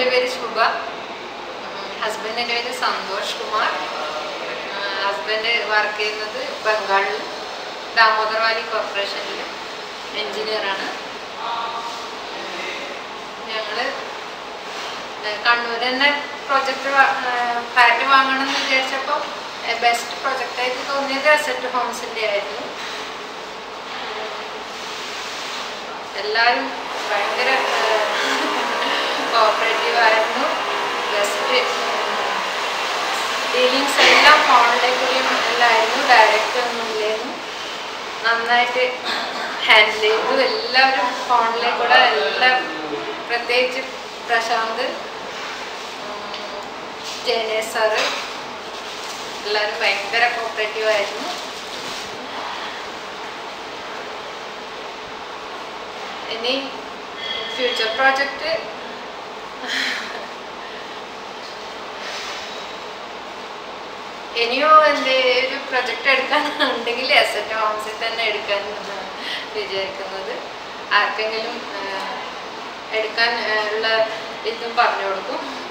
എൻ്റെ പേര് ശുഭ ഹസ്ബൻഡിൻ്റെ പേര് സന്തോഷ് കുമാർ ഹസ്ബൻഡ് വർക്ക് ചെയ്യുന്നത് ബംഗാളിൽ ദാമോദർ വാലി കോർപ്പറേഷനിൽ എൻജിനീയറാണ് ഞങ്ങൾ കണ്ണൂർ തന്നെ പ്രൊജക്റ്റ് ഫ്ലാറ്റ് വാങ്ങണം എന്ന് വിചാരിച്ചപ്പോൾ ബെസ്റ്റ് പ്രൊജക്റ്റായിട്ട് തോന്നിയത് അസറ്റ് ഹോംസിൻ്റെ ആയിരുന്നു എല്ലാവരും ഭയങ്കര കോപ്പറേറ്റീവ് ആയിരുന്നു ബെസ്റ്റ് ഡീലിങ്സ് എല്ലാം ഫോണിലെ കൂടിയും എല്ലായിരുന്നു ഡയറക്റ്റ് ഒന്നും ഇല്ലായിരുന്നു നന്നായിട്ട് ഹാൻഡിൽ ചെയ്തു എല്ലാവരും ഫോണിലെ കൂടെ എല്ലാം പ്രത്യേകിച്ച് പ്രശാന്ത് ജയനേഷ് സാറ് എല്ലാവരും ഭയങ്കര കോപ്പറേറ്റീവ് ആയിരുന്നു ഇനി ഫ്യൂച്ചർ പ്രോജക്റ്റ് ഇനിയോ എൻ്റെ ഒരു പ്രൊജക്റ്റ് എടുക്കാൻ ഉണ്ടെങ്കിൽ അസറ്റ് ഹോംസിൽ തന്നെ എടുക്കാൻ വിചാരിക്കുന്നത് ആർക്കെങ്കിലും ആ, എടുക്കാൻ ആ, ഉള്ള ഇതും പറഞ്ഞു കൊടുക്കും